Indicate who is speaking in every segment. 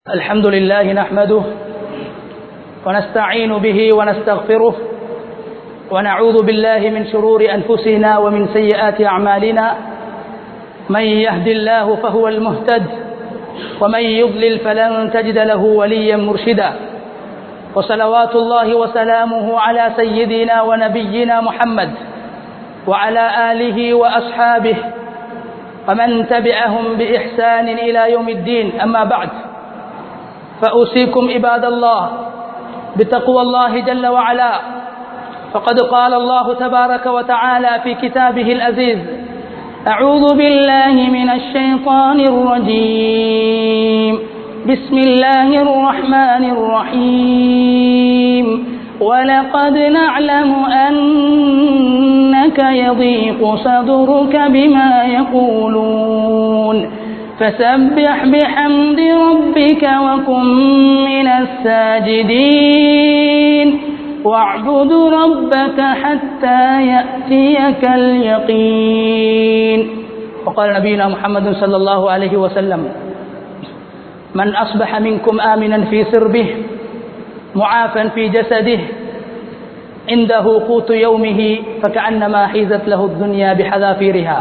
Speaker 1: الحمد لله نحمده ونستعين به ونستغفره ونعوذ بالله من شرور أنفسنا ومن سيئات أعمالنا من يهد الله فهو المهتد ومن يضلل فلن تجد له وليا مرشدا وصلوات الله وسلامه على سيدنا ونبينا محمد وعلى آله وأصحابه ومن تبعهم بإحسان إلى يوم الدين أما بعد فأوصيكم عباد الله بتقوى الله جل وعلا فقد قال الله تبارك وتعالى في كتابه العزيز أعوذ بالله من الشيطان الرجيم بسم الله الرحمن الرحيم ولقد نعلم أنك يضيق صدرك بما يقولون فسبح بحمد ربك وكن من الساجدين واعبد ربك حتى يأتيك اليقين وقال نبينا محمد صلى الله عليه وسلم من أصبح منكم آمنا في سربه معافا في جسده عنده قوت يومه فكأنما حيزت له الدنيا بحذافيرها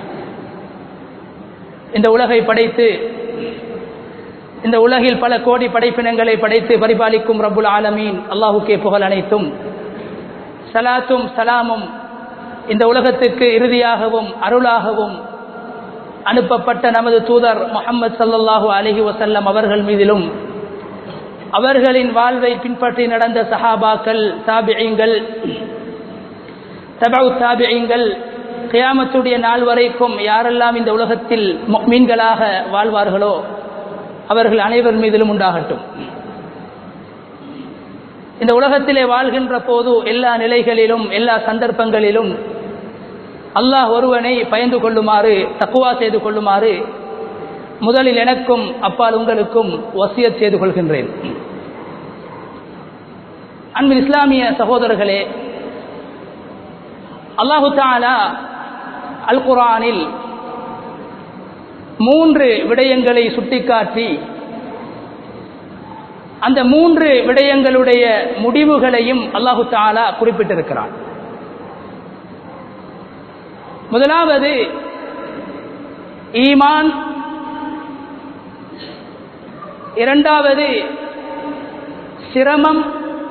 Speaker 1: இந்த உலகை படைத்து இந்த உலகில் பல கோடி படைப்பினங்களை படைத்து பரிபாலிக்கும் ரப்புல் ஆலமீன் அல்லாஹுக்கே புகழ் அனைத்தும் சலாத்தும் சலாமும் இந்த உலகத்துக்கு இறுதியாகவும் அருளாகவும் அனுப்பப்பட்ட நமது தூதர் முகமது சல்லல்லாஹூ அலஹி வசல்லம் அவர்கள் மீதிலும் அவர்களின் வாழ்வை பின்பற்றி நடந்த சஹாபாக்கள் தாபியங்கள் தபவு தாபியங்கள் கியாமத்துடைய நாள் வரைக்கும் யாரெல்லாம் இந்த உலகத்தில் மீன்களாக வாழ்வார்களோ அவர்கள் அனைவர் மீதிலும் உண்டாகட்டும் இந்த உலகத்திலே வாழ்கின்ற போது எல்லா நிலைகளிலும் எல்லா சந்தர்ப்பங்களிலும் அல்லாஹ் ஒருவனை பயந்து கொள்ளுமாறு தக்குவா செய்து கொள்ளுமாறு முதலில் எனக்கும் அப்பால் உங்களுக்கும் வசியத் செய்து கொள்கின்றேன் அன்பில் இஸ்லாமிய சகோதரர்களே அல்லாஹு தாலா அல் குரானில் மூன்று விடயங்களை சுட்டிக்காட்டி அந்த மூன்று விடயங்களுடைய முடிவுகளையும் அல்லாஹு தாலா குறிப்பிட்டிருக்கிறான் முதலாவது ஈமான் இரண்டாவது சிரமம்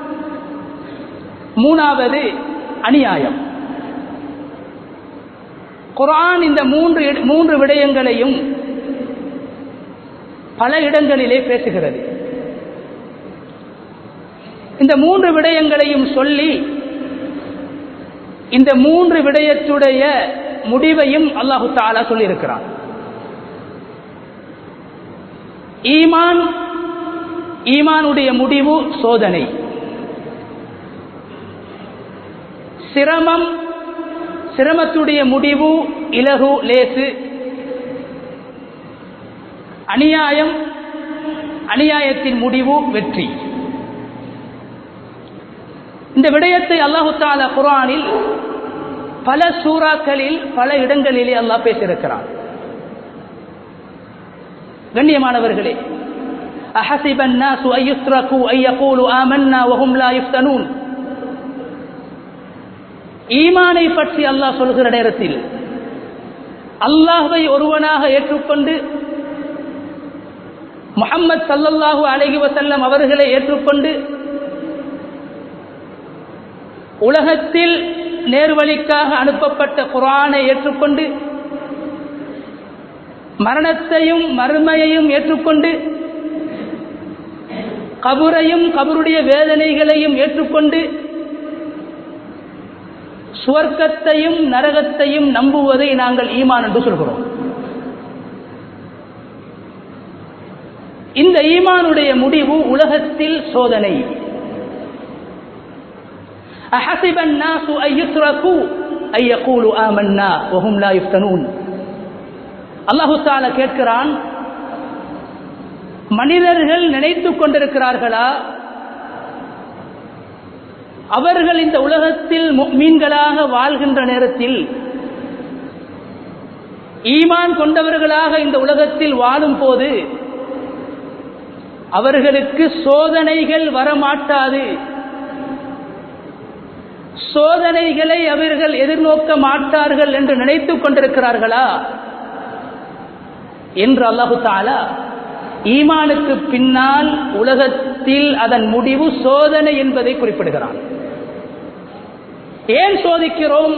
Speaker 1: மூணாவது அநியாயம் குரான் இந்த மூன்று மூன்று விடயங்களையும் பல இடங்களிலே பேசுகிறது இந்த மூன்று விடயங்களையும் சொல்லி இந்த மூன்று விடயத்துடைய முடிவையும் அல்லாஹு தாலா சொல்லியிருக்கிறான் ஈமான் ஈமானுடைய முடிவு சோதனை சிரமம் சிரமத்துடைய முடிவு இலகு லேசு அநியாயம் அநியாயத்தின் முடிவு வெற்றி இந்த விடயத்தை அல்லாஹு தாலா குரானில் பல சூறாக்களில் பல இடங்களிலே அல்லாஹ் பேசியிருக்கிறான் கண்ணியமானவர்களே أحسب الناس أن يتركوا أن يقولوا آمنا وهم لا يفتنون ஈமானை பற்றி அல்லாஹ் சொல்கிற நேரத்தில் அல்லாஹை ஒருவனாக ஏற்றுக்கொண்டு முகம்மது சல்லல்லாஹு அலஹி வசல்லம் அவர்களை ஏற்றுக்கொண்டு உலகத்தில் நேர்வழிக்காக அனுப்பப்பட்ட குரானை ஏற்றுக்கொண்டு மரணத்தையும் மறுமையையும் ஏற்றுக்கொண்டு கபுரையும் கபருடைய வேதனைகளையும் ஏற்றுக்கொண்டு சுவர்க்கத்தையும் நரகத்தையும் நம்புவதை நாங்கள் ஈமான் என்று சொல்கிறோம் இந்த ஈமானுடைய முடிவு உலகத்தில் சோதனை أحسب الناس أن يتركوا أن يقولوا آمنا وهم لا يفتنون அல்லாஹு தாலா கேட்கிறான் மனிதர்கள் நினைத்துக் கொண்டிருக்கிறார்களா அவர்கள் இந்த உலகத்தில் மீன்களாக வாழ்கின்ற நேரத்தில் ஈமான் கொண்டவர்களாக இந்த உலகத்தில் வாழும் போது அவர்களுக்கு சோதனைகள் வரமாட்டாது சோதனைகளை அவர்கள் எதிர்நோக்க மாட்டார்கள் என்று நினைத்துக் கொண்டிருக்கிறார்களா என்று அல்லாஹு தாலா ஈமானுக்கு பின்னால் உலகத்தில் அதன் முடிவு சோதனை என்பதை குறிப்பிடுகிறான் ஏன் சோதிக்கிறோம்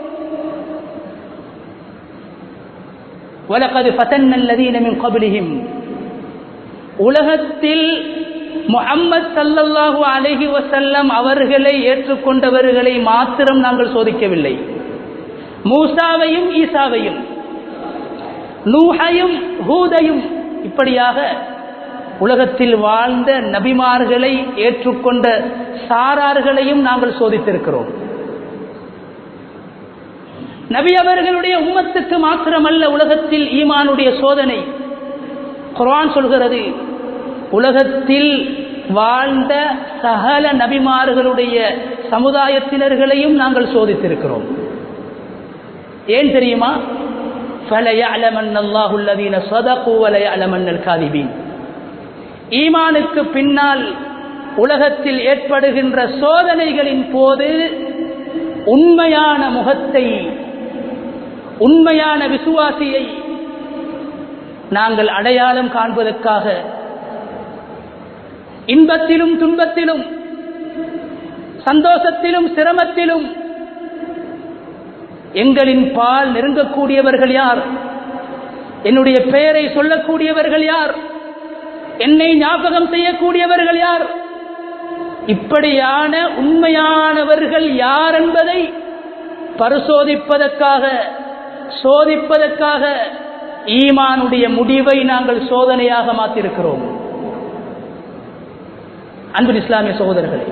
Speaker 1: وَلَقَدْ فَتَنَّ الَّذِينَ مِنْ قَبْلِهِمْ உலகத்தில் முஹம்மது சல்லல்லாஹு அலைஹி வசல்லம் அவர்களை ஏற்றுக்கொண்டவர்களை மாத்திரம் நாங்கள் சோதிக்கவில்லை மூசாவையும் ஈசாவையும் நூஹையும் ஹூதையும் இப்படியாக உலகத்தில் வாழ்ந்த நபிமார்களை ஏற்றுக்கொண்ட சாரார்களையும் நாங்கள் சோதித்திருக்கிறோம் நபி அவர்களுடைய உம்மத்துக்கு மாத்திரமல்ல உலகத்தில் ஈமானுடைய சோதனை குர்ஆன் சொல்கிறது உலகத்தில் வாழ்ந்த சகல நபிமார்களுடைய சமுதாயத்தினர்களையும் நாங்கள் சோதித்திருக்கிறோம் ஏன் தெரியுமா فَلَيَعْلَمَنَّ اللَّهُ الَّذِينَ صَدَقُوا وَلَيَعْلَمَنَّ الْكَاذِبِينَ ஈமானுக்கு பின்னால் உலகத்தில் ஏற்படுகின்ற சோதனைகளின் போது உண்மையான முகத்தை உண்மையான விசுவாசியை நாங்கள் அடையாளம் காண்பதற்காக இன்பத்திலும் துன்பத்திலும் சந்தோஷத்திலும் சிரமத்திலும் எங்களின் பால் நெருங்கக்கூடியவர்கள் யார் என்னுடைய பெயரை சொல்லக்கூடியவர்கள் யார் என்னை ஞாபகம் செய்யக்கூடியவர்கள் யார் இப்படியான உண்மையானவர்கள் யார் என்பதை பரிசோதிப்பதற்காக சோதிப்பதற்காக ஈமானுடைய முடிவை நாங்கள் சோதனையாக மாற்றிருக்கிறோம் அன்பின் இஸ்லாமிய சகோதரர்களே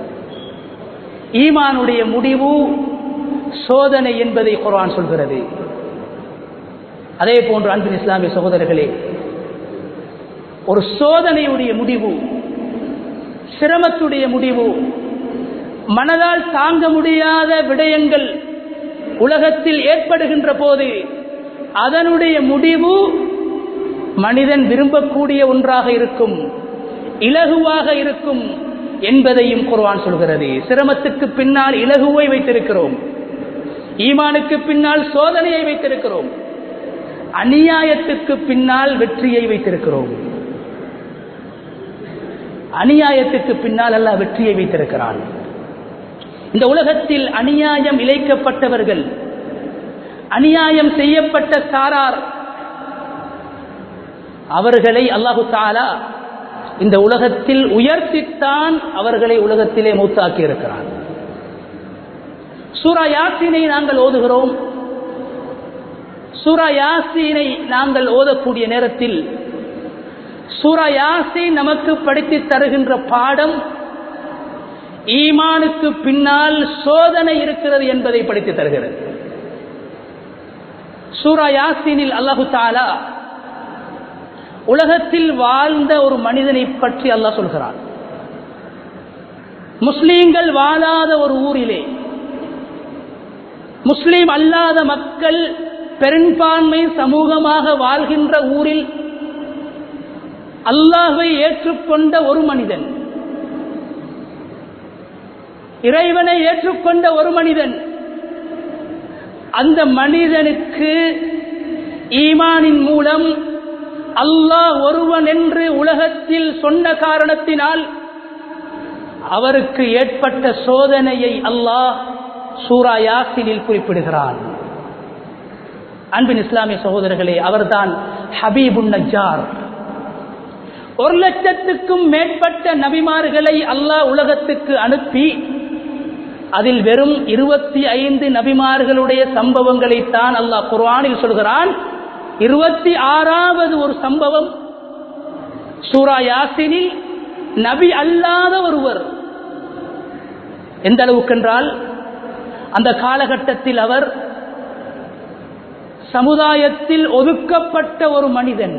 Speaker 1: ஈமானுடைய முடிவு சோதனை என்பதை குர்ஆன் சொல்கிறது அதே போன்று அன்பின் இஸ்லாமிய சகோதரர்களே ஒரு சோதனையுடைய முடிவு சிரமத்துடைய முடிவு மனதால் தாங்க முடியாத விடயங்கள் உலகத்தில் ஏற்படுகின்ற போது அதனுடைய முடிவு மனிதன் விரும்பக்கூடிய ஒன்றாக இருக்கும் இலகுவாக இருக்கும் என்பதையும் குர்ஆன் சொல்கிறது சிரமத்துக்கு பின்னால் இலகுவை வைத்திருக்கிறோம் ஈமானுக்கு பின்னால் சோதனையை வைத்திருக்கிறோம் அநியாயத்துக்கு பின்னால் வெற்றியை வைத்திருக்கிறோம் அநியாயத்துக்கு பின்னால் அல்ல வெற்றியை வைத்திருக்கிறான் இந்த உலகத்தில் அநியாயம் இழைக்கப்பட்டவர்கள் அநியாயம் செய்யப்பட்ட சாரார் அவர்களை அல்லாஹு தாலா இந்த உலகத்தில் உயர்த்தித்தான் அவர்களை உலகத்திலே மூத்தாக்கி இருக்கிறான் சூரா யாசினை நாங்கள் ஓதுகிறோம் சூரா யாசினை நாங்கள் ஓதக்கூடிய நேரத்தில் சூரா யாசின் நமக்கு படித்து தருகின்ற பாடம் ஈமானுக்கு பின்னால் சோதனை இருக்கிறது என்பதை படித்து தருகிறது சூரா யாசினில் அல்லாஹு தாலா உலகத்தில் வாழ்ந்த ஒரு மனிதனை பற்றி அல்லாஹ் சொல்கிறான் முஸ்லீம்கள் வாழாத ஒரு ஊரிலே முஸ்லீம் அல்லாத மக்கள் பெரும்பான்மை சமூகமாக வாழ்கின்ற ஊரில் அல்லாஹை ஏற்றுக்கொண்ட ஒரு மனிதன் இறைவனை ஏற்றுக்கொண்ட ஒரு மனிதன் அந்த மனிதனுக்கு ஈமானின் மூலம் அல்லாஹ் ஒருவன் என்று உலகத்தில் சொன்ன காரணத்தினால் அவருக்கு ஏற்பட்ட சோதனையை அல்லாஹ் சூரா யாசினில் குறிப்பிடுகிறான் அன்பின் இஸ்லாமிய சகோதரர்களே அவர்தான் ஹபீபுன் நஜார் ஒரு லட்சத்துக்கும் மேற்பட்ட நபிமார்களை அல்லாஹ் உலகத்துக்கு அனுப்பி அதில் வெறும் இருபத்தி ஐந்து நபிமார்களுடைய சம்பவங்களைத்தான் அல்லாஹ் குர்ஆனில் சொல்கிறான் இருபத்தி ஆறாவது ஒரு சம்பவம் சூரா யாசினில் நபி அல்லாத ஒருவர் எந்த அளவுக்கென்றால் அந்த காலகட்டத்தில் அவர் சமுதாயத்தில் ஒதுக்கப்பட்ட ஒரு மனிதன்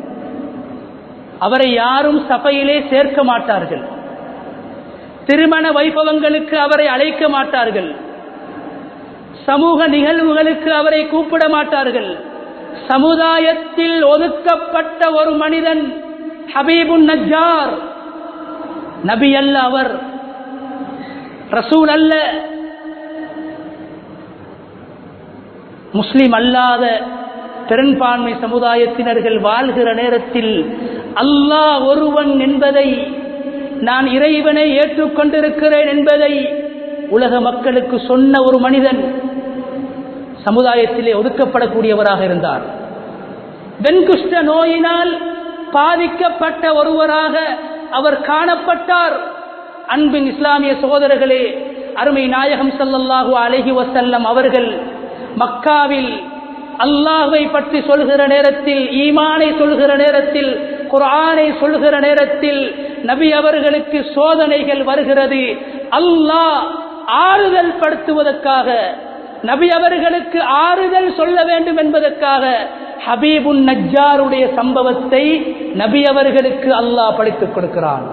Speaker 1: அவரை யாரும் சபையிலே சேர்க்க மாட்டார்கள் திருமண வைபவங்களுக்கு அவரை அழைக்க மாட்டார்கள் சமூக நிகழ்வுகளுக்கு அவரை கூப்பிட மாட்டார்கள் சமுதாயத்தில் ஒதுக்கப்பட்ட ஒரு மனிதன் ஹபீபுன் நஜ்ஜார் நபி அல்ல அவர் ரசூல் அல்ல முஸ்லிம் அல்லாத பெரும்பான்மை சமுதாயத்தினர்கள் வாழ்கிற நேரத்தில் அல்லாஹ் ஒருவன் என்பதை நான் இறைவனை ஏற்றுக்கொண்டிருக்கிறேன் என்பதை உலக மக்களுக்கு சொன்ன ஒரு மனிதன் சமுதாயத்திலே ஒதுக்கப்படக்கூடியவராக இருந்தார் வெண்குஷ்ட நோயினால் பாதிக்கப்பட்ட ஒருவராக அவர் காணப்பட்டார் அன்பின் இஸ்லாமிய சகோதரர்களே அருமை நாயகம் ஸல்லல்லாஹு அலைஹி வஸல்லம் அவர்கள் மக்காவில் அல்லாஹ்வை பற்றி சொல்கிற நேரத்தில் ஈமானை சொல்கிற நேரத்தில் குர்ஆனை சொல்கிற நேரத்தில் நபி அவர்களுக்கு சோதனைகள் வருகிறது அல்லாஹ் ஆறுதல் படுத்துவதற்காக நபி அவர்களுக்கு ஆறுதல் சொல்ல வேண்டும் என்பதற்காக ஹபீபுன் நஜ்ஜாருடைய சம்பவத்தை நபி அவர்களுக்கு அல்லாஹ் படித்துக் கொடுக்கிறான்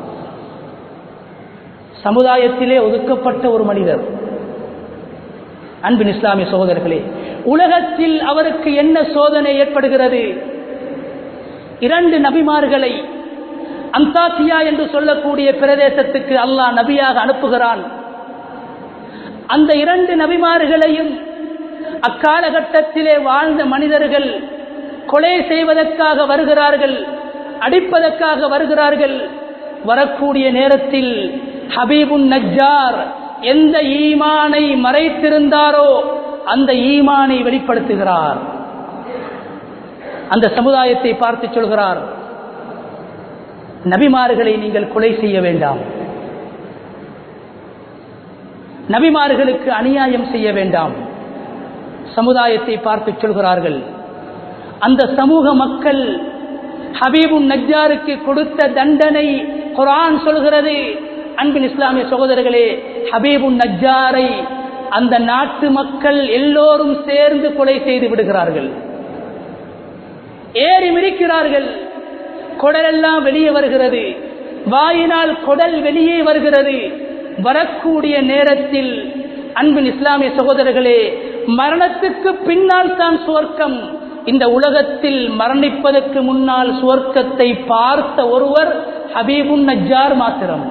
Speaker 1: சமுதாயத்திலே ஒதுக்கப்பட்ட ஒரு மனிதர் அன்பின் இஸ்லாமிய சகோதரர்களே உலகத்தில் அவருக்கு என்ன சோதனை ஏற்படுகிறது இரண்டு நபிமார்களை அந்தாசியா என்று சொல்லக்கூடிய பிரதேசத்துக்கு அல்லாஹ் நபியாக அனுப்புகிறான் அந்த இரண்டு நபிமார்களையும் அக்காலகட்டத்திலே வாழ்ந்த மனிதர்கள் கொலை செய்வதற்காக வருகிறார்கள் அடிப்பதற்காக வருகிறார்கள் வரக்கூடிய நேரத்தில் ஹபீபுன் நஜ்ஜார் எந்த ஈமானை மறைத்திருந்தாரோ அந்த ஈமானை வெளிப்படுத்துகிறார் அந்த சமுதாயத்தை பார்த்து சொல்கிறார் நபிமார்களை நீங்கள் கொலை செய்ய வேண்டாம் நபிமார்களுக்கு அநியாயம் செய்ய வேண்டாம் சமுதாயத்தை பார்த்து சொல்கிறார்கள் அந்த சமூக மக்கள் ஹபீபுன் நஜ்ஜாருக்கு கொடுத்த தண்டனை குரான் சொல்கிறது அன்பின் இஸ்லாமிய சகோதரர்களே ஹபீபுன் நஜ்ஜாரை அந்த நாட்டு மக்கள் எல்லோரும் சேர்ந்து கொலை செய்து விடுகிறார்கள் ஏறி மிரிக்கிறார்கள் குடலெல்லாம் வெளியே வருகிறது வாயினால் குடல் வெளியே வருகிறது வரக்கூடிய நேரத்தில் அன்பின் இஸ்லாமிய சகோதரர்களே மரணத்துக்கு பின்னால் தான் சுவர்க்கம் இந்த உலகத்தில் மரணிப்பதற்கு முன்னால் சுவர்க்கத்தை பார்த்த ஒருவர் ஹபீபுன் நஜ்ஜார் மாத்திரம்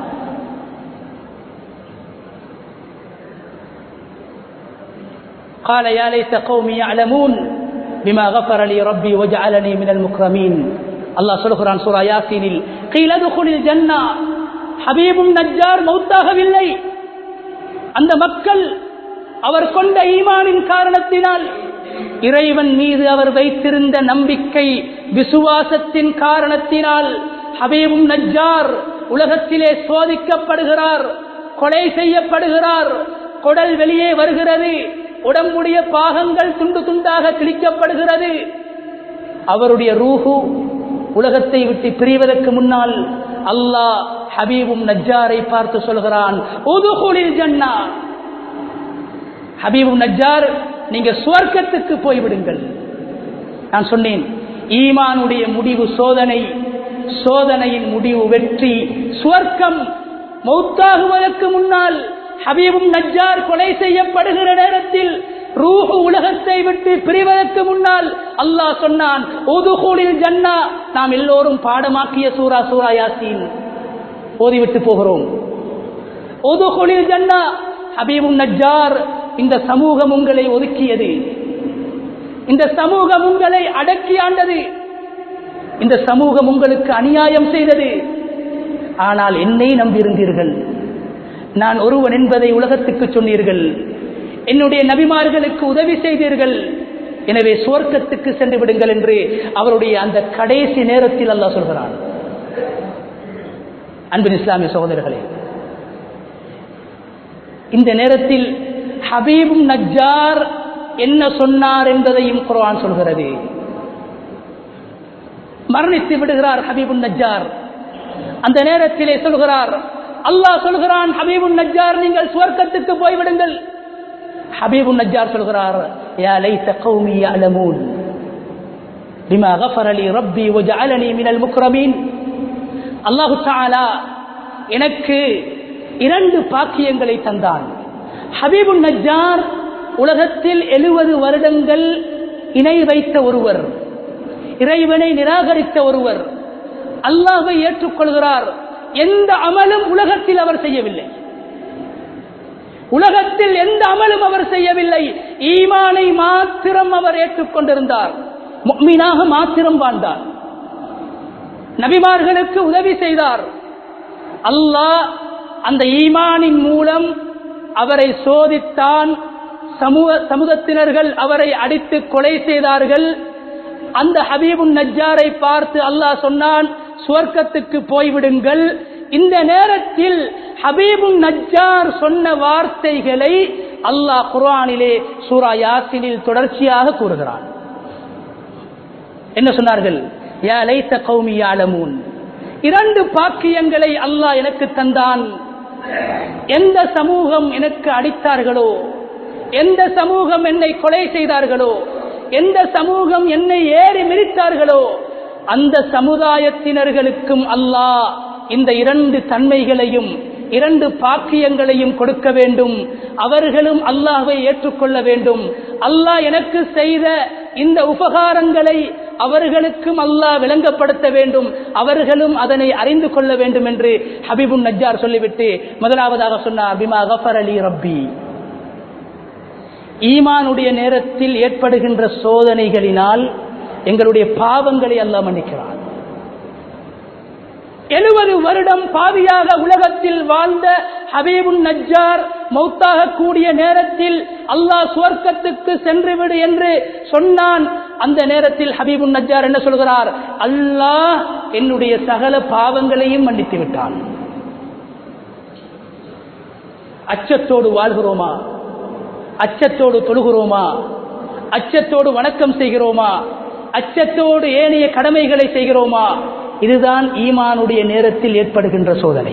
Speaker 1: قال يا ليت قومي يعلمون بما غفر لي ربي وجعلني من المكرمين الله சொல்கிறான் சூரா யாசீனில் قيل ادخل الجنه ஹபீபும் நஜ்ஜார் மௌத்தாகவில்லை அந்த மக்கள் அவர் கொண்ட ஈமானின் காரணத்தினால் இறைவன் மீது அவர் வைத்திருந்த நம்பிக்கை விசுவாசத்தின் காரணத்தினால் ஹபீபும் நஜ்ஜார் உலகத்திலே சோதிக்கப்படுகிறார் கொலை செய்யப்படுகிறார் குடல் வெளியே வருகிறது உடம்புடைய பாகங்கள் துண்டு துண்டாக கிழிக்கப்படுகிறது அவருடைய ரூஹு உலகத்தை விட்டு பிரிவதற்கு முன்னால் அல்லாஹ் ஹபீபும் நஜ்ஜாரை பார்த்து சொல்கிறான் உதுகுலில் ஜன்னா ஹபீபும் நஜ்ஜார் நீங்க சுவர்க்கத்துக்கு போய்விடுங்கள் நான் சொன்னேன் ஈமானுடைய முடிவு சோதனை சோதனையின் முடிவு வெற்றி சுவர்க்கம் மௌத்தாகுவதற்கு முன்னால் ஹபீபும் நஜ்ஜார் கொலை செய்யப்படுகிற நேரத்தில் ரூஹு உலகத்தை விட்டு பிரிவதற்கு முன்னால் அல்லாஹ் சொன்னான் ஒதுகூலில் ஜன்னா நாம் எல்லோரும் பாடமாக்கிய சூரா சூரா யாசீன் ஓதிவிட்டு போகிறோம் ஒதுகூலில் ஜன்னா ஹபீபும் நஜ்ஜார் இந்த சமூகம் உங்களை ஒதுக்கியது இந்த சமூகம் உங்களை அடக்கி ஆண்டது இந்த சமூகம் உங்களுக்கு அநியாயம் செய்தது ஆனால் என்னை நம்பியிருந்தீர்கள் நான் ஒருவன் என்பதை உலகத்துக்கு சொன்னீர்கள் என்னுடைய நபிமார்களுக்கு உதவி செய்தீர்கள் எனவே சுவர்க்கத்துக்கு சென்று விடுங்கள் என்று அவருடைய அந்த கடைசி நேரத்தில் அல்லாஹ் சொல்கிறான் அன்பின் இஸ்லாமிய சகோதரர்களே இந்த நேரத்தில் ஹபீபும் நஜ்ஜார் என்ன சொன்னார் என்பதையும் குர்ஆன் சொல்கிறது மரணித்து விடுகிறார் ஹபீபுன் நஜ்ஜார் அந்த நேரத்திலே சொல்கிறார் அல்லாஹ் சொல்கிறான் ஹபீபுன் நஜ்ஜார் நீங்கள் சுவர்க்கத்துக்கு போய்விடுங்கள் ஹபீபுன் நஜ்ஜார் சொல்கிறார் யா லைத கௌமி யஅலமூன் பிமா غفر لي ربي وجعلني من المكرمين அல்லாஹ் தஆலா எனக்கு இரண்டு பாக்கியங்களை தந்தான் ஹபீபுன் நஜ்ஜார் உலகத்தில் எழுபது வருடங்கள் இணை வைத்த ஒருவர் இறைவனை நிராகரித்த ஒருவர் அல்லாஹை ஏற்றுக்கொள்கிறார் எந்த அமலும் உலகத்தில் அவர் செய்யவில்லை உலகத்தில் எந்த அமலும் அவர் செய்யவில்லை ஈமானை மாத்திரம் அவர் ஏற்றுக்கொண்டிருந்தார் மீனாக மாத்திரம் வாழ்ந்தார் நபிமார்களுக்கு உதவி செய்தார் அல்லாஹ் அந்த ஈமானின் மூலம் அவரை சோதித்தான் சமூக சமூகத்தினர்கள் அவரை அடித்து கொலை செய்தார்கள் அந்த ஹபீபுன் நஜ்ஜாரை பார்த்து அல்லாஹ் சொன்னான் சுவர்க்கத்துக்கு போய்விடுங்கள் இந்த நேரத்தில் ஹபீபுன் நஜ்ஜார் சொன்ன வார்த்தைகளை அல்லாஹ் குர்ஆனிலே சூரா யாசினில் தொடர்ச்சியாக கூறுகிறான் என்ன சொன்னார்கள் யா லைத்த கௌமி யாலமூன் இரண்டு பாக்கியங்களை அல்லாஹ் எனக்கு தந்தான் எந்த சமூகம் எனக்கு அடித்தார்களோ எந்த சமூகம் என்னை கொலை செய்தார்களோ எந்த சமூகம் என்னை ஏறி மிதித்தார்களோ அந்த சமுதாயத்தினர்களுக்கும் அல்லாஹ் இந்த இரண்டு தன்மைகளையும் இரண்டு பாக்கியங்களையும் கொடுக்க வேண்டும் அவர்களும் அல்லாஹை ஏற்றுக்கொள்ள வேண்டும் அல்லாஹ் எனக்கு செய்த இந்த உபகாரங்களை அவர்களுக்கும் அல்லாஹ் விளங்கப்படுத்த வேண்டும் அவர்களும் அதனை அறிந்து கொள்ள வேண்டும் என்று ஹபீபுன் நஜ்ஜார் சொல்லிவிட்டு முதலாவதாக சொன்னார் பிமா கஃபர் அலி ரப்பி ஈமானுடைய நேரத்தில் ஏற்படுகின்ற சோதனைகளினால் எங்களுடைய பாவங்களை அல்லாஹ் மன்னிக்கிறான் எழுபது வருடம் பாவியாக உலகத்தில் வாழ்ந்த ஹபீபுன் நஜ்ஜார் மௌத்தாக கூடிய நேரத்தில் அல்லாஹ் சுவர்க்கத்துக்கு சென்றுவிடு என்று சொன்னான் அந்த நேரத்தில் ஹபீபுன் நஜ்ஜார் என்ன சொல்கிறார் அல்லாஹ் என்னுடைய சகல பாவங்களையும் மன்னித்து விட்டான் அச்சத்தோடு வாழ்கிறோமா அச்சத்தோடு தொழுகிறோமா அச்சத்தோடு வணக்கம் செய்கிறோமா அச்சத்தோடு ஏனைய கடமைகளை செய்கிறோமா இதுதான் ஈமானுடைய நேரத்தில் ஏற்படுகின்ற சோதனை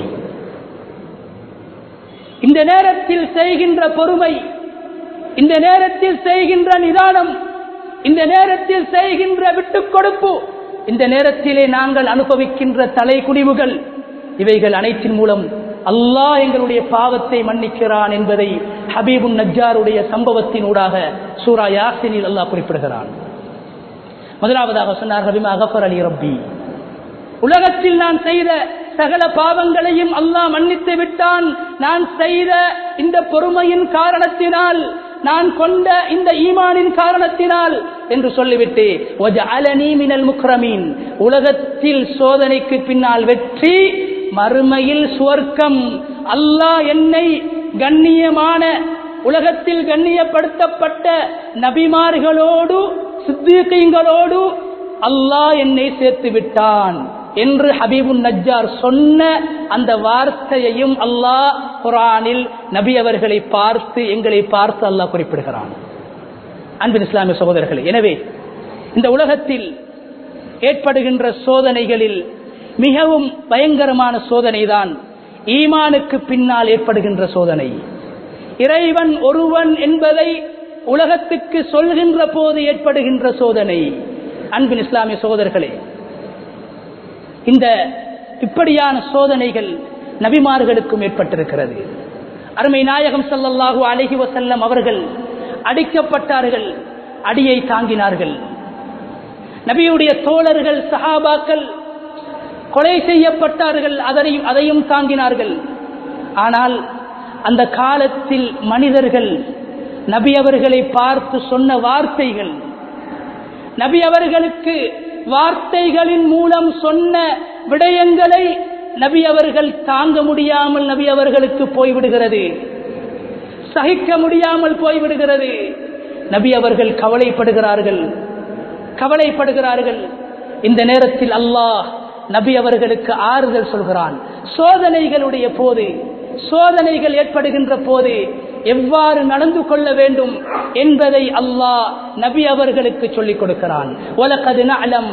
Speaker 1: இந்த நேரத்தில் செய்கின்ற பொறுமை இந்த நேரத்தில் செய்கின்ற நிதானம் இந்த நேரத்தில் செய்கின்ற விட்டுக் கொடுப்பு இந்த நேரத்திலே நாங்கள் அனுபவிக்கின்ற தலை குடிவுகள் இவைகள் அனைத்தின் மூலம் அல்லாஹ் எங்களுடைய பாவத்தை மன்னிக்கிறான் என்பதை ஹபீபுன் நஜ்ஜாருடைய சம்பவத்தினூடாக சூரா யாசினில் அல்லாஹ் குறிப்பிடுகிறான் முதலாவதாக சொன்னார் ஹபிமா அகஃபர் அலி ரப்பி உலகத்தில் நான் செய்த சகல பாவங்களையும் அல்லாஹ் மன்னித்து விட்டான் நான் செய்த இந்த பொறுமையின் காரணத்தினால் நான் கொண்ட இந்த ஈமானின் காரணத்தினால் என்று சொல்லிவிட்டு மினல் முக்ரமீன் உலகத்தில் சோதனைக்கு பின்னால் வெற்றி மறுமையில் சுவர்க்கம் அல்லாஹ் என்னை கண்ணியமான உலகத்தில் கண்ணியப்படுத்தப்பட்ட நபிமார்களோடு சித்திகளோடு அல்லாஹ் என்னை சேர்த்து விட்டான் என்று ஹபீபுன் நஜ்ஜார் சொன்ன அந்த வார்த்தையையும் அல்லாஹ் குரானில் நபி அவர்களை பார்த்து எங்களை பார்த்து அல்லாஹ் குறிப்பிடுகிறான் அன்பின் இஸ்லாமிய சகோதரர்களே எனவே இந்த உலகத்தில் ஏற்படுகின்ற சோதனைகளில் மிகவும் பயங்கரமான சோதனைதான் ஈமானுக்கு பின்னால் ஏற்படுகின்ற சோதனை இறைவன் ஒருவன் என்பதை உலகத்துக்கு சொல்கின்ற போது ஏற்படுகின்ற சோதனை அன்பின் இஸ்லாமிய சகோதரர்களே இந்த இப்படியான சோதனைகள் நபிமார்களுக்கும் ஏற்பட்டிருக்கிறது அருமை நாயகம் சல்லல்லாஹு அலஹி வசல்லம் அவர்கள் அடிக்கப்பட்டார்கள் அடியை தாங்கினார்கள் நபியுடைய தோழர்கள் சஹாபாக்கள் கொலை செய்யப்பட்டார்கள் அதனையும் அதையும் தாங்கினார்கள் ஆனால் அந்த காலத்தில் மனிதர்கள் நபி அவர்களை பார்த்து சொன்ன வார்த்தைகள் நபி அவர்களுக்கு வார்த்தைகளின் மூலம் சொன்ன விடயங்களை நபி அவர்கள் தாங்க முடியாமல் நபி அவர்களுக்கு போய்விடுகிறது சகிக்க முடியாமல் போய்விடுகிறது நபி அவர்கள் கவலைப்படுகிறார்கள் கவலைப்படுகிறார்கள் இந்த நேரத்தில் அல்லாஹ் நபி அவர்களுக்கு ஆறுதல் சொல்கிறான் சோதனைகளுடைய போது சோதனைகள் ஏற்படுகின்ற போது எவ்வாறு நடந்து கொள்ள வேண்டும் என்பதை அல்லாஹ் நபி அவர்களுக்கு சொல்லிக் கொடுக்கிறான் உலகது நலம்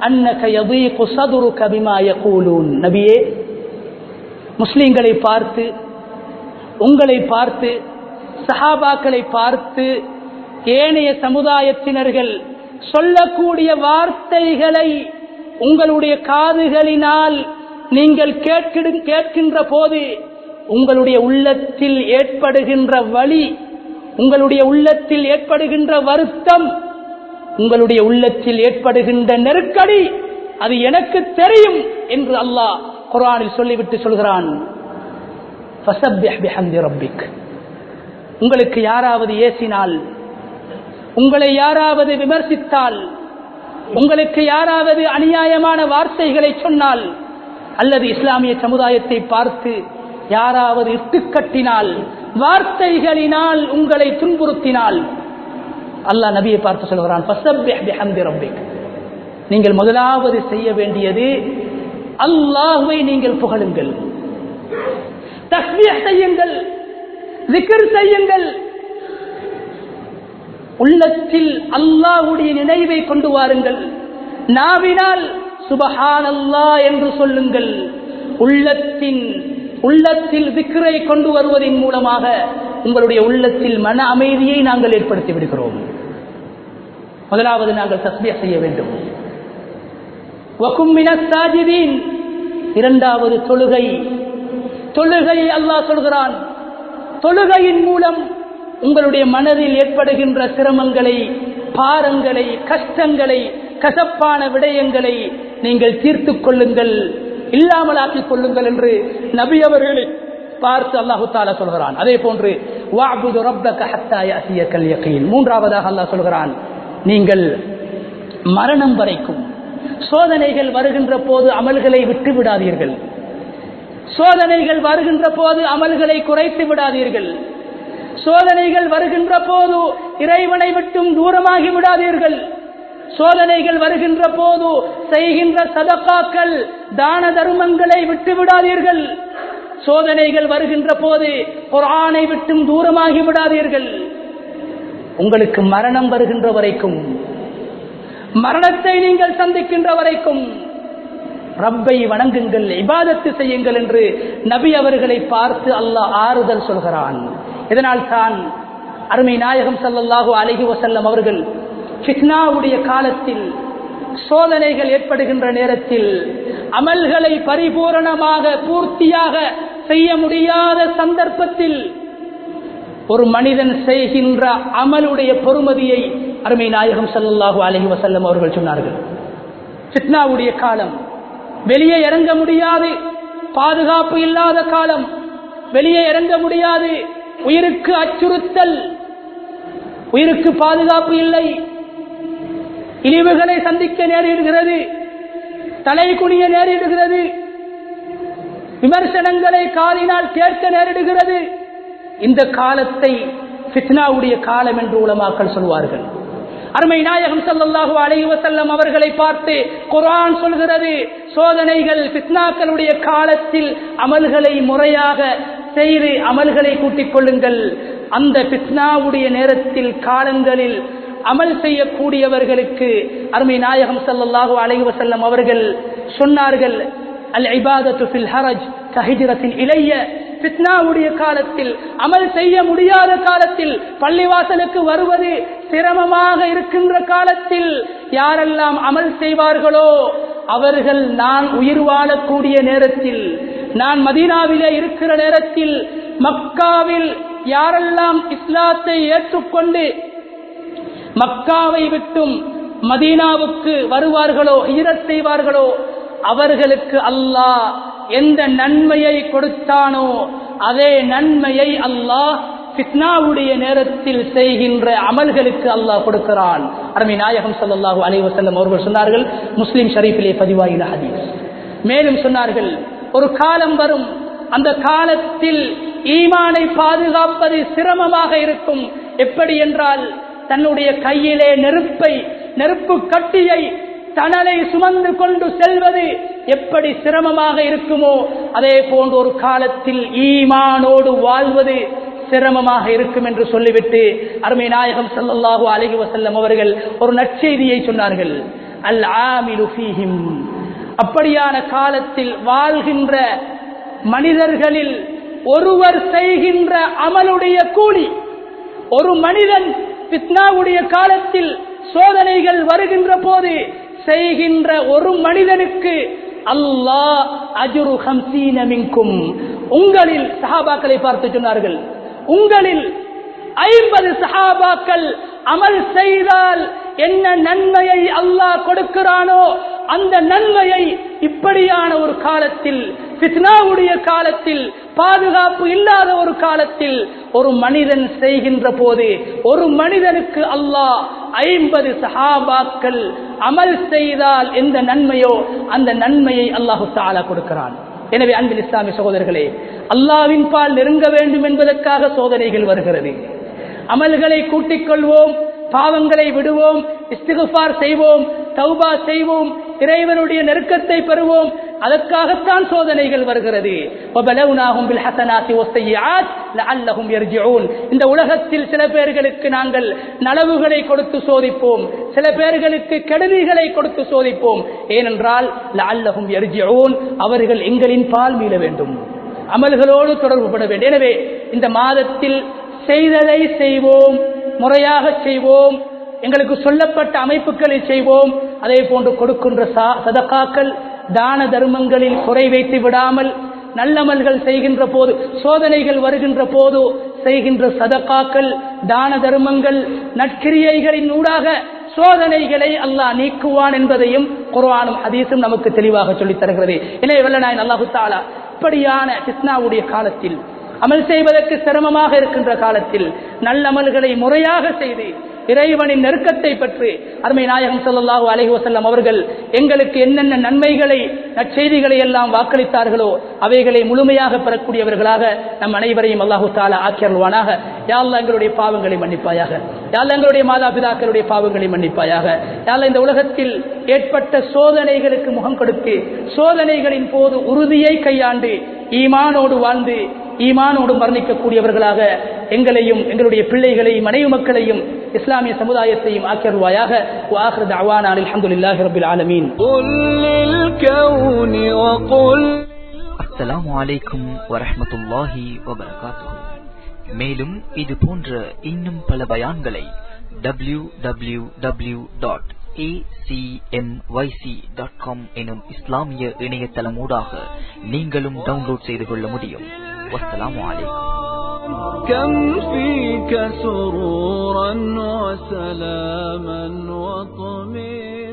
Speaker 1: நபியே முஸ்லிம்களை பார்த்து உங்களை பார்த்து சஹாபாக்களை பார்த்து ஏனைய சமுதாயத்தினர்கள் சொல்லக்கூடிய வார்த்தைகளை உங்களுடைய காதுகளினால் நீங்கள் கேட்கின்ற போது உங்களுடைய உள்ளத்தில் ஏற்படுகின்ற வழி உங்களுடைய உள்ளத்தில் ஏற்படுகின்ற வருத்தம் உங்களுடைய உள்ளத்தில் ஏற்படுகின்ற நெருக்கடி அது எனக்கு தெரியும் என்று அல்லாஹ் குர்ஆனில் சொல்லிவிட்டு சொல்கிறான் ஃபஸப்பிஹ் பிஹம்தி ரப்பிக் உங்களுக்கு யாராவது ஏசினால் உங்களை யாராவது விமர்சித்தால் உங்களுக்கு யாராவது அநியாயமான வார்த்தைகளை சொன்னால் அல்லது இஸ்லாமிய சமுதாயத்தை பார்த்து யாராவது இட்டுக்கட்டினால் வார்த்தைகளினால் உங்களை துன்புறுத்தினால் அல்லாஹ் நபியை பார்த்து சொல்கிறான் "ஃபஸப்பிஹ் பிஹம்தி ரப்பிக்." நீங்கள் முதலாவது செய்ய வேண்டியது அல்லாஹ்வை நீங்கள் புகழுங்கள் தஸ்பீஹ் செய்யுங்கள் zikr செய்யுங்கள் உள்ளத்தில் அல்லாஹ்வுடைய நினைவை கொண்டு வாருங்கள் நாவினால் சுபஹான் அல்லாஹ் என்று சொல்லுங்கள் உள்ளத்தின் உள்ளத்தில் விக்கிரை கொண்டு வருவதன் மூலமாக உங்களுடைய உள்ளத்தில் மன அமைதியை நாங்கள் ஏற்படுத்தி விடுகிறோம் முதலாவது நாங்கள் தஸ்பியா செய்ய வேண்டும் வகும்மின சாஜிதீன் இரண்டாவது தொழுகை தொழுகையை அல்லாஹ் சொல்கிறான் தொழுகையின் மூலம் உங்களுடைய மனதில் ஏற்படுகின்ற சிரமங்களை பாரங்களை கஷ்டங்களை கசப்பான விடயங்களை நீங்கள் தீர்த்து கொள்ளுங்கள் இல்லாமலாக்கிக் கொள்ளுங்கள் என்று நபி அவர்களை பார்த்து அல்லாஹு தாலா சொல்கிறான் அதே போன்று வஅபுது ரப்பக ஹத்தா யஅதியக்கல் யகீன் மூன்றாவதாக அல்லாஹ் சொல்கிறான் நீங்கள் மரணம் வரைக்கும் சோதனைகள் வருகின்ற போது அமல்களை விட்டு விடாதீர்கள் சோதனைகள் வருகின்ற போது அமல்களை குறைத்து விடாதீர்கள் சோதனைகள் வருகின்ற போது இறைவனை விட்டும் தூரமாகி விடாதீர்கள் சோதனைகள் வருகின்ற போது செய்கின்ற சதக்காக்கள் தான தர்மங்களை விட்டு விடாதீர்கள் சோதனைகள் வருகின்ற போது குர்ஆனை விட்டும் தூரமாகி விடாதீர்கள் உங்களுக்கு மரணம் வருகின்ற வரைக்கும் மரணத்தை நீங்கள் சந்திக்கின்ற வரைக்கும் ரப்பை வணங்குங்கள் இபாதத்து செய்யுங்கள் என்று நபி அவர்களை பார்த்து அல்லாஹ் ஆறுதல் சொல்கிறான் இதனால் தான் அருமை நாயகம் ஸல்லல்லாஹு அலைஹி வஸல்லம் அவர்கள் ஃபித்னாவுடைய காலத்தில் சோதனைகள் ஏற்படுகின்ற நேரத்தில் அமல்களை பரிபூரணமாக பூர்த்தியாக செய்ய முடியாத சந்தர்ப்பத்தில் ஒரு மனிதன் செய்கின்ற அமலுடைய பொறுமதியை அருமை நாயகம் ஸல்லல்லாஹு அலைஹி வஸல்லம் அவர்கள் சொன்னார்கள் ஃபித்னாவுடைய காலம் வெளியே இறங்க முடியாது பாதுகாப்பு இல்லாத காலம் வெளியே இறங்க முடியாது உயிருக்கு அச்சுறுத்தல் உயிருக்கு பாதுகாப்பு இல்லை இழிவுகளை சந்திக்க நேரிடுகிறது தலை குனிய நேரிடுகிறது விமர்சனங்களை காதினால் கேட்க நேரிடுகிறது இந்த காலத்தை ஃபித்னாவுடைய காலம் என்று உலமாக்கள் சொல்வார்கள் அருமை நாயகம் ஸல்லல்லாஹு அலைஹி வஸல்லம் அவர்களை பார்த்து குர்ஆன் சொல்கிறது சோதனைகள் ஃபித்னாக்களுடைய காலத்தில் அமல்களை முறையாக செய்து அமல்களை கூட்டிக் கொள்ளுங்கள் அந்த ஃபித்னாவுடைய நேரத்தில் காலங்களில் அமல் செய்யக்கூடியவர்களுக்கு அருமை நாயகம் ஸல்லல்லாஹு அலைஹி வஸல்லம் அவர்கள் சொன்னார்கள் அல் இபாதத்து ஃபில் ஹரஜ் கஹிஜ்ரத்தின் இளைய ஃபித்னாவுடைய காலத்தில் அமல் செய்ய முடியாத காலத்தில் பள்ளிவாசலுக்கு வருவது சிரமமாக இருக்கின்ற காலத்தில் யாரெல்லாம் அமல் செய்வார்களோ அவர்கள் நான் உயிர் வாழக்கூடிய நேரத்தில் நான் மதீனாவிலே இருக்கிற நேரத்தில் மக்காவில் யாரெல்லாம் இஸ்லாத்தை ஏற்றுக்கொண்டு மக்காவை விட்டும் மதீனாவுக்கு வருவார்களோ ஹிஜரத் செய்வார்களோ அவர்களுக்கு அல்லாஹ் எந்த நன்மையை கொடுத்தானோ அதே நன்மையை அல்லாஹ் ஃபித்னாவுடைய நேரத்தில் செய்கின்ற அமல்களுக்கு அல்லாஹ் கொடுக்கிறான் அருமை நாயகம் ஸல்லல்லாஹு அலைஹி வஸல்லம் அவர்கள் சொன்னார்கள் முஸ்லிம் ஷரீஃபிலே பதிவாகின ஹதீஸ் மேலும் சொன்னார்கள் ஒரு காலம் வரும் அந்த காலத்தில் ஈமானை பாதுகாப்பது சிரமமாக இருக்கும் எப்படி என்றால் தன்னுடைய கையிலே நெருப்பை நெருப்பு கட்டியை தணலை சுமந்து கொண்டு செல்வது எப்படி சிரமமாக இருக்குமோ அதே போன்ற ஒரு காலத்தில் ஈமானோடு வாழ்வது சிரமமாக இருக்கும் என்று சொல்லிவிட்டு அருமை நாயகம் ஸல்லல்லாஹு அலைஹி வஸல்லம் அவர்கள் ஒரு நற்செய்தியை சொன்னார்கள் அல் ஆமிலு ஃபீஹிம் அப்படியான காலத்தில் வாழ்கின்ற மனிதர்களில் ஒருவர் செய்கின்ற அமலுடைய கூலி ஒரு மனிதன் பித்னாவுடைய காலத்தில் சோதனைகள் வருகின்ற போது செய்கின்ற ஒரு மனிதனுக்கு அல்லாஹ் அஜுரு ஹம்சீன மின்கும் உங்களில் சஹாபாக்களை பார்த்து சொன்னார்கள் உங்களில் ஐம்பது சஹாபாக்கள் அமல் செய்தால் என்ன நன்மையை அல்லாஹ் கொடுக்கிறானோ அந்த நன்மையை இப்படியான ஒரு காலத்தில் பித்னாவுடைய காலத்தில் பாதுகாப்பு இல்லாத ஒரு காலத்தில் ஒரு மனிதன் செய்கின்ற போது ஒரு மனிதனுக்கு அல்லாஹ் ஐம்பது சஹாபாக்கள் அமல் செய்தால் எந்த நன்மையோ அந்த நன்மையை அல்லாஹு தாலா கொடுக்கிறான் எனவே அன்பில் இஸ்லாமிய சகோதரர்களே அல்லாவின் பால் நெருங்க வேண்டும் என்பதற்காக சோதனைகள் வருகிறது அமல்களை கூட்டிக் கொள்வோம் பாவங்களை விடுவோம் இஸ்திகுஃபார் செய்வோம் தௌபா செய்வோம் இறைவனுடைய நெருக்கத்தை பெறுவோம் அதற்காகத்தான் சோதனைகள் வருகிறது இந்த உலகத்தில் சில பேர்களுக்கு நாங்கள் நலவுகளை கொடுத்து சோதிப்போம் சில பேர்களுக்கு கெடுதிகளை கொடுத்து சோதிப்போம் ஏனென்றால் அல்லகும் எர்ஜியோன் அவர்கள் எங்களின் பால் மீள வேண்டும் அமல்களோடு தொடர்பு பட வேண்டும் எனவே இந்த மாதத்தில் செய்ததை செய்வோம் முறையாக செய்வோம் எங்களுக்கு சொல்லப்பட்ட அமைப்புகளை செய்வோம் அதே போன்று கொடுக்கின்ற சதக்காக்கள் தான தர்மங்களில் குறை வைத்து விடாமல் நல்லமல்கள் செய்கின்ற போது சோதனைகள் வருகின்ற போது செய்கின்ற சதக்காக்கள் தான தர்மங்கள் நற்கிரியைகளின் ஊடாக சோதனைகளை அல்லாஹ் நீக்குவான் என்பதையும் குர்ஆனும் ஹதீஸும் நமக்கு தெளிவாக சொல்லித் தருகிறது எனவே வல்லநாயன் அல்லாஹு தாலா இப்படியான கிருஷ்ணாவுடைய காலத்தில் அமல் செய்வதற்கு சிரமமாக இருக்கின்ற காலத்தில் நல்லமல்களை முறையாக செய்து இறைவனின் நெருக்கத்தை பற்றி அருமை நாயகம் சொல்லல்லாஹு அலஹி வசல்லம் அவர்கள் எங்களுக்கு என்னென்ன நன்மைகளை நற்செய்திகளை எல்லாம் வாக்களித்தார்களோ அவைகளை முழுமையாக பெறக்கூடியவர்களாக நம் அனைவரையும் அல்லாஹு தாலா ஆக்கியருள்வானாக யாழ்லா எங்களுடைய பாவங்களை மன்னிப்பாயாக யாழ்லா எங்களுடைய மாதா பிதாக்களுடைய பாவங்களை மன்னிப்பாயாக யாழ்லா இந்த உலகத்தில் ஏற்பட்ட சோதனைகளுக்கு முகம் கொடுத்து சோதனைகளின் போது உறுதியை கையாண்டு ஈமானோடு வாழ்ந்து ஈமானோடு மரணிக்கக்கூடியவர்களாக எங்களையும் எங்களுடைய பிள்ளைகளையும் மனைவி மக்களையும் இஸ்லாமிய சமுதாயத்தையும் ஆக்கியருவாயாக வாஹர் அவானா அல்ஹம்துலில்லாஹி ரபில் ஆலமீன்
Speaker 2: قل للكون وقل
Speaker 3: அஸ்ஸலாமு அலைக்கும் வரஹ்மத்துல்லாஹி வபரகாத்துஹு மேலும் இது போன்ற இன்னும் பல பயான்களை W W W dot dot com எனும் இஸ்லாமிய இணையதளம் ஊடாக நீங்களும் டவுன்லோட் செய்து கொள்ள முடியும் வஸ்ஸலாமு அலைக்கும்
Speaker 2: كم فيك سرورا وسلاما وطمئنا